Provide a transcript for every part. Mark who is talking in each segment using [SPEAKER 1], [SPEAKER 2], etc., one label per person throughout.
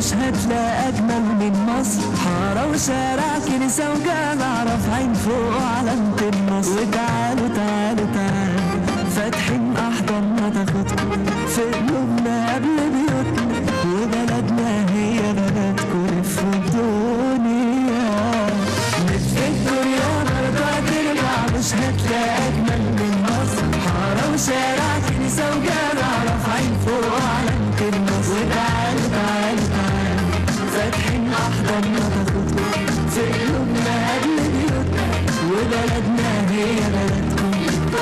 [SPEAKER 1] مش هتلاقي أجمل من مصر حارة وشارع كنيسة وجامع رافعين فوق علامة النصر وتعالوا تعالوا تعالوا فاتحين أحضاننا تاخدكم في قلوبنا قبل بيوتنا وبلدنا هي بلدكم لفوا الدنيا لف الدنيا برضه هترجع مش هتلاقي أجمل من مصر حارة وشارع كنيسة وجامع رافعين فوق علامة النصر وتعالوا تعالوا تعالوا فاتحين أحضاننا تاخدكم في قلوبنا قبل بيوتنا وبلدنا هي بلدكم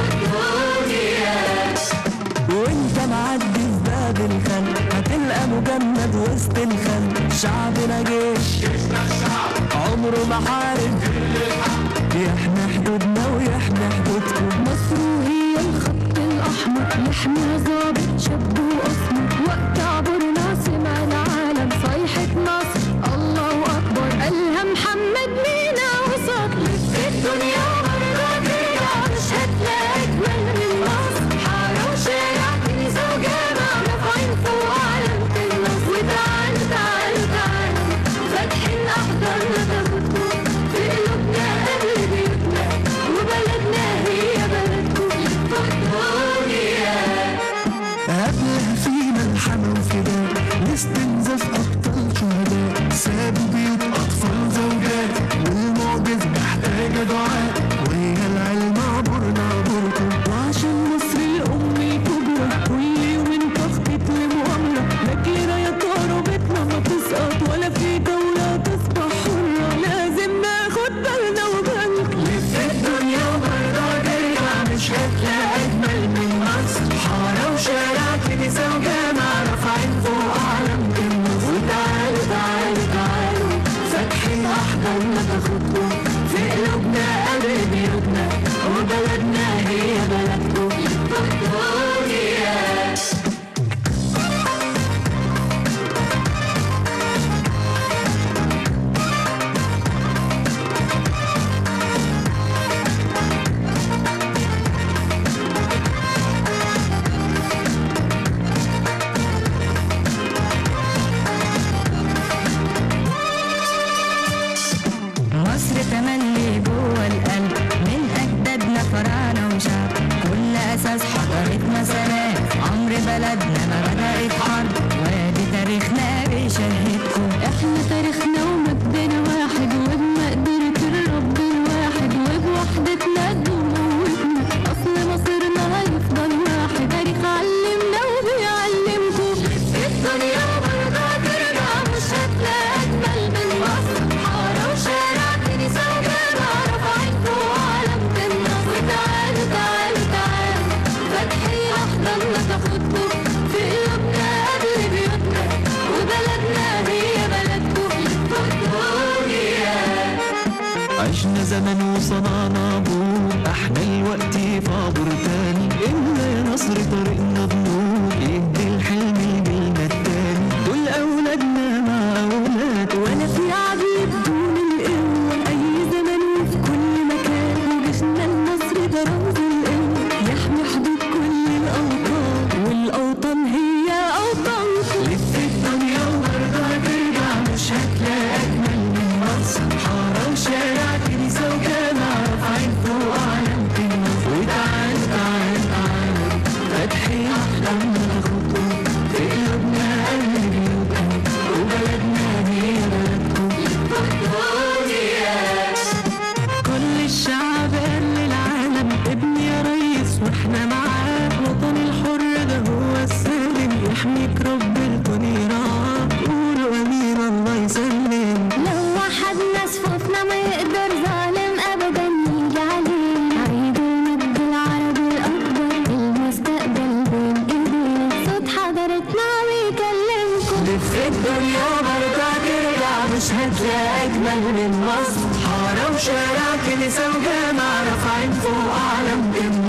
[SPEAKER 1] وانت معدي في باب الخلق هتلقى مجند وسط الخلق شعبنا جيش عمره ما حارب يحمي حدودنا ويحمي حدودكم
[SPEAKER 2] مصر هي الخط الأحمر يحمي ظابط شاب وأسمر وقت عبرنا سمع العالم صيحة مصر الله أكبر قالها محمد مينا وصل في الدنيا مرة ترجع مش هتلاقي أجمل من مصر حارة وشارع كنيسة وجامع رافعين فوق علامة النصر وتعالوا تعالوا تعالوا فاتحين أحضاننا تاخدكم في قلوبنا قبل بيوتنا وبلدنا هي بلدكم فكتوريا
[SPEAKER 1] قبلها فينا الحما وفداء لاستنزاف أبطال شهداء سابوا بيوت أطفال زوجات والمعجز محتاجة دعاء وهي العلم عبرنا عبركم وعشان مصر الأم الكبرى كل يوم تخطيط لمؤامرة لكن يا ترى بيتنا ما تسقط ولا في دولة تصبح حرة لازم ناخد بالنا وبالك لف الدنيا وبرضه ترجع مش هتلاقي أجمل من مصر حارة وشارع كنيسة وجامع رافعين فوق علامة النصر وتعالوا تعالوا تعالوا فاتحين أحضاننا تاخدكم في قلوبنا قبل بيوتنا وبلدنا هي بلدكم فكتوريا
[SPEAKER 3] مصر تملي جوه القلب من أجدادنا فراعنة وشعب كل أساس حضارتنا سلام عمر بلدنا ما بدأت حرب وادي تاريخنا بيشهدكم
[SPEAKER 2] احنا تاريخنا ومجدنا واحد وبمقدرة الرب الواحد وبوحدتنا قوتنا اصل مصيرنا هيفضل واحد تاريخ علمنا وبيعلمكم الدنيا برضه ترجع مش هتلاقي اجمل من مصر حارة وشارع كنيسة وجامع رافعين فوق علامة النصر وتعالوا تعالوا تعالوا فاتحين احضاننا تاخدكم في قلوبنا قبل بيوتنا وبلدنا هي بلدكم فكتوريا
[SPEAKER 1] عشنا زمن وصنعنا بور احنا الوقت فابور تاني امنا يا نصر طريقنا بنور يهدي الحلم يجيلنا التاني دول اولادنا مع اولاد
[SPEAKER 2] وانا في عبيد دون القوة اي زمن وفي كل مكان وجيشنا المصري ده رمز القوة يحمي حدود كل الاوطان والاوطان هي اوطانكم
[SPEAKER 1] لف الدنيا وبرضه هترجع مش هتلاقي اجمل من مصر حاره وشارع كنيسه وجامع رافعين فوق علامه النصر وتعالوا تعالوا تعالوا فاتحين احلامنا تاخدكم في قلوبنا قبل بيوتنا وبلدنا هي بلدكم كل الشعب قال للعالم ابني يا ريس واحنا معاه وطن الحر ده هو السالم يحميك رب الكون يرعاه قولوا امين الله يسلم
[SPEAKER 2] لو وحدنا صفوفنا ما يقدر ظالم ابدا يجي عليه عيد المجد العربي الاكبر المستقبل بين ايديه صوت حضارتنا بيكلمكم
[SPEAKER 1] لف الدنيا برضه هترجع مش هتلاقي اجمل من مصر حاره وشارع كنيسه وجامع رافعين فوق علم